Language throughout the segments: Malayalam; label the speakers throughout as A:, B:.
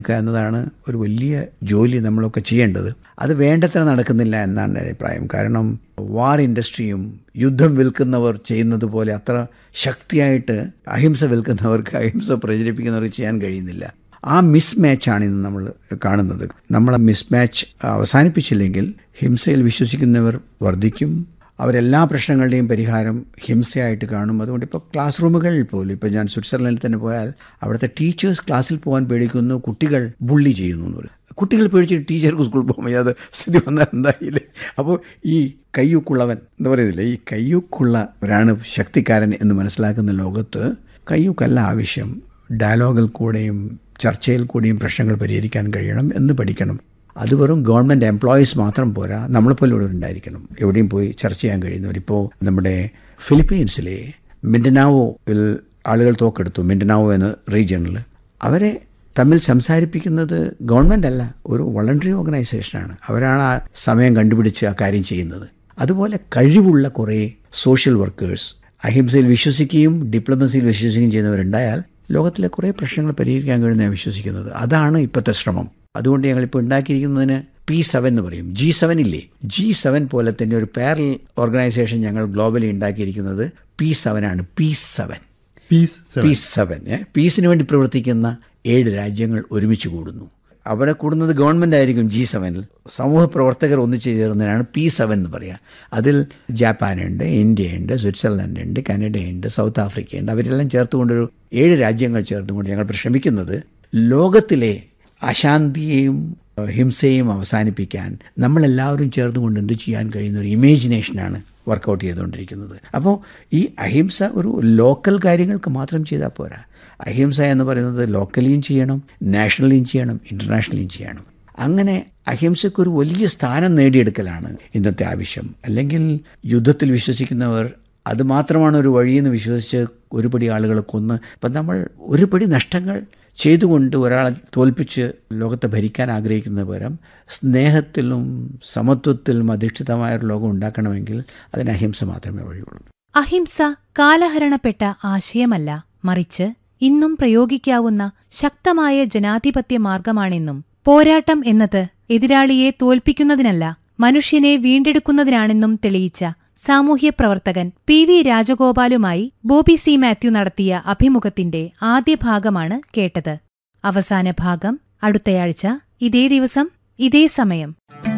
A: ഒക്കെ എന്നതാണ് ഒരു വലിയ ജോലി നമ്മളൊക്കെ ചെയ്യേണ്ടത് അത് വേണ്ടത്ര നടക്കുന്നില്ല എന്നാണ് എൻ്റെ അഭിപ്രായം കാരണം വാർ ഇൻഡസ്ട്രിയും യുദ്ധം വിൽക്കുന്നവർ ചെയ്യുന്നത് പോലെ അത്ര ശക്തിയായിട്ട് അഹിംസ വിൽക്കുന്നവർക്ക് അഹിംസ പ്രചരിപ്പിക്കുന്നവർക്ക് ചെയ്യാൻ കഴിയുന്നില്ല ആ മിസ് മാച്ചാണ് ഇന്ന് നമ്മൾ കാണുന്നത് നമ്മൾ ആ മിസ് മാച്ച് അവസാനിപ്പിച്ചില്ലെങ്കിൽ ഹിംസയിൽ വിശ്വസിക്കുന്നവർ വർദ്ധിക്കും അവരെല്ലാ പ്രശ്നങ്ങളുടെയും പരിഹാരം ഹിംസയായിട്ട് കാണും അതുകൊണ്ട് ഇപ്പോൾ ക്ലാസ് റൂമുകളിൽ പോലും ഇപ്പോൾ ഞാൻ സ്വിറ്റ്സർലൻഡിൽ തന്നെ പോയാൽ അവിടുത്തെ ടീച്ചേഴ്സ് ക്ലാസ്സിൽ പോകാൻ പേടിക്കുന്നു കുട്ടികൾ ബുള്ളി ചെയ്യുന്നു എന്ന് പറയും കുട്ടികൾ പേടിച്ചിട്ട് ടീച്ചർക്ക് സ്കൂളിൽ പോകാൻ വയ്യാതെ സ്ഥിതി വന്നാൽ എന്തായില്ലേ അപ്പോൾ ഈ കയ്യൂക്കുള്ളവൻ എന്ന് പറയുന്നില്ലേ ഈ കയ്യൂക്കുള്ളവരാണ് ശക്തിക്കാരൻ എന്ന് മനസ്സിലാക്കുന്ന ലോകത്ത് കയ്യൂക്കല്ല ആവശ്യം ഡയലോഗിൽ കൂടെയും ചർച്ചയിൽ കൂടിയും പ്രശ്നങ്ങൾ പരിഹരിക്കാൻ കഴിയണം എന്ന് പഠിക്കണം അത് വെറും ഗവൺമെൻറ് എംപ്ലോയീസ് മാത്രം പോരാ നമ്മളെപ്പോലെ ഇവിടെ ഉണ്ടായിരിക്കണം എവിടെയും പോയി ചർച്ച ചെയ്യാൻ കഴിയുന്നവർ ഇപ്പോൾ നമ്മുടെ ഫിലിപ്പീൻസിലെ മിൻഡനാവോയിൽ ആളുകൾ തോക്കെടുത്തു മിൻഡനാവോ എന്ന റീജിയണിൽ അവരെ തമ്മിൽ സംസാരിപ്പിക്കുന്നത് ഗവൺമെൻറ് അല്ല ഒരു വളണ്ടറി ഓർഗനൈസേഷനാണ് അവരാണ് ആ സമയം കണ്ടുപിടിച്ച് ആ കാര്യം ചെയ്യുന്നത് അതുപോലെ കഴിവുള്ള കുറേ സോഷ്യൽ വർക്കേഴ്സ് അഹിംസയിൽ വിശ്വസിക്കുകയും ഡിപ്ലോമസിയിൽ വിശ്വസിക്കുകയും ചെയ്യുന്നവരുണ്ടായാൽ ലോകത്തിലെ കുറേ പ്രശ്നങ്ങൾ പരിഹരിക്കാൻ കഴിയുന്ന ഞാൻ വിശ്വസിക്കുന്നത് അതാണ് ഇപ്പോഴത്തെ ശ്രമം അതുകൊണ്ട് ഞങ്ങളിപ്പോൾ ഉണ്ടാക്കിയിരിക്കുന്നതിന് പി സെവൻ എന്ന് പറയും ജി സെവൻ ഇല്ലേ ജി സെവൻ പോലെ തന്നെ ഒരു പാരൽ ഓർഗനൈസേഷൻ ഞങ്ങൾ ഗ്ലോബലി ഉണ്ടാക്കിയിരിക്കുന്നത് പി സെവൻ ആണ് P seven
B: peace seven.
A: Peace seven പീസിന് വേണ്ടി പ്രവർത്തിക്കുന്ന ഏഴ് രാജ്യങ്ങൾ ഒരുമിച്ച് കൂടുന്നു അവിടെ കൂടുന്നത് ഗവൺമെൻറ് ആയിരിക്കും ജി സെവനിൽ സമൂഹ പ്രവർത്തകർ ഒന്നിച്ച് ചേർന്നതിനാണ് പി സെവൻ എന്ന് പറയുക അതിൽ ജാപ്പാനുണ്ട് ഇന്ത്യയുണ്ട് സ്വിറ്റ്സർലൻഡ് ഉണ്ട് കാനഡയുണ്ട് സൗത്ത് ആഫ്രിക്കയുണ്ട് അവരെല്ലാം ചേർത്തുകൊണ്ടൊരു ഏഴ് രാജ്യങ്ങൾ ചേർത്തുകൊണ്ട് ഞങ്ങൾ ശ്രമിക്കുന്നത് ലോകത്തിലെ അശാന്തിയെയും ഏഹ്, ഹിംസയെയും അവസാനിപ്പിക്കാൻ നമ്മളെല്ലാവരും ചേർന്നുകൊണ്ട് എന്ത് ചെയ്യാൻ കഴിയുന്ന ഒരു ഇമേജിനേഷനാണ് വർക്കൗട്ട് ചെയ്തുകൊണ്ടിരിക്കുന്നത് അപ്പോൾ ഈ അഹിംസ ഒരു ലോക്കൽ കാര്യങ്ങൾക്ക് മാത്രം ചെയ്താൽ പോരാ അഹിംസ എന്ന് പറയുന്നത് ലോക്കലിയും ചെയ്യണം നാഷണലിയും ചെയ്യണം ഇൻ്റർനാഷണലിയും ചെയ്യണം അങ്ങനെ അഹിംസയ്ക്കൊരു വലിയ സ്ഥാനം നേടിയെടുക്കലാണ് ഇന്നത്തെ ആവശ്യം അല്ലെങ്കിൽ യുദ്ധത്തിൽ വിശ്വസിക്കുന്നവർ അത് മാത്രമാണ് ഒരു വഴിയെന്ന് വിശ്വസിച്ച് ഒരുപടി ആളുകളെ കൊന്ന് ഇപ്പം നമ്മൾ ഒരുപടി നഷ്ടങ്ങൾ ചെയ്തുകൊണ്ട് ഒരാളെ തോൽപ്പിച്ച് ലോകത്തെ ഭരിക്കാൻ ആഗ്രഹിക്കുന്ന പകരം സ്നേഹത്തിലും സമത്വത്തിലും അധിഷ്ഠിതമായ ഒരു ലോകം ഉണ്ടാക്കണമെങ്കിൽ അതിന് അഹിംസ മാത്രമേ വഴിയുള്ളൂ
C: അഹിംസ കാലഹരണപ്പെട്ട ആശയമല്ല മറിച്ച് ഇന്നും പ്രയോഗിക്കാവുന്ന ശക്തമായ ജനാധിപത്യ മാർഗമാണെന്നും പോരാട്ടം എന്നത് എതിരാളിയെ തോൽപ്പിക്കുന്നതിനല്ല മനുഷ്യനെ വീണ്ടെടുക്കുന്നതിനാണെന്നും തെളിയിച്ച സാമൂഹ്യ പ്രവർത്തകൻ പി വി രാജഗോപാലുമായി ബോബി സി മാത്യു നടത്തിയ അഭിമുഖത്തിന്റെ ആദ്യ ഭാഗമാണ് കേട്ടത് അവസാന ഭാഗം അടുത്തയാഴ്ച ഇതേ ദിവസം ഇതേ സമയം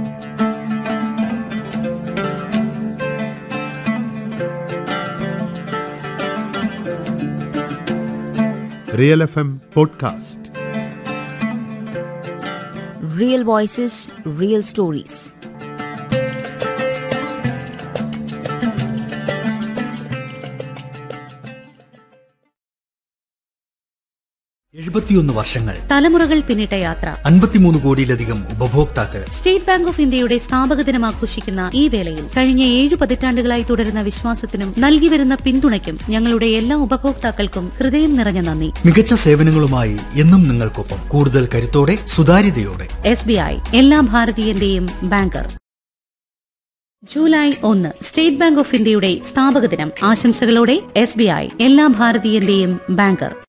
B: real F M podcast
D: Real voices, real stories.
E: എഴുപത്തിയൊന്ന് വർഷങ്ങൾ
F: തലമുറകൾ പിന്നിട്ട യാത്ര
E: അൻപത്തിമൂന്ന് കോടിയിലധികം ഉപഭോക്താക്കൾ
F: സ്റ്റേറ്റ് ബാങ്ക് ഓഫ് ഇന്ത്യയുടെ സ്ഥാപക ദിനം ആഘോഷിക്കുന്ന ഈ വേളയിൽ കഴിഞ്ഞ ഏഴു പതിറ്റാണ്ടുകളായി തുടരുന്ന വിശ്വാസത്തിനും നൽകി വരുന്ന പിന്തുണയ്ക്കും ഞങ്ങളുടെ എല്ലാ ഉപഭോക്താക്കൾക്കും ഹൃദയം നിറഞ്ഞ നന്ദി
E: മികച്ച സേവനങ്ങളുമായി എന്നും നിങ്ങൾക്കൊപ്പം കൂടുതൽ കരുത്തോടെ സുതാര്യതയോടെ
F: എസ് ബി ഐ എല്ലാ ഭാരതീയന്റെയും ബാങ്കർ ജൂലൈ ഒന്ന് സ്റ്റേറ്റ് ബാങ്ക് ഓഫ് ഇന്ത്യയുടെ സ്ഥാപക ദിനം ആശംസകളോടെ എസ് ബി ഐ എല്ലാ ഭാരതീയന്റെയും ബാങ്കർ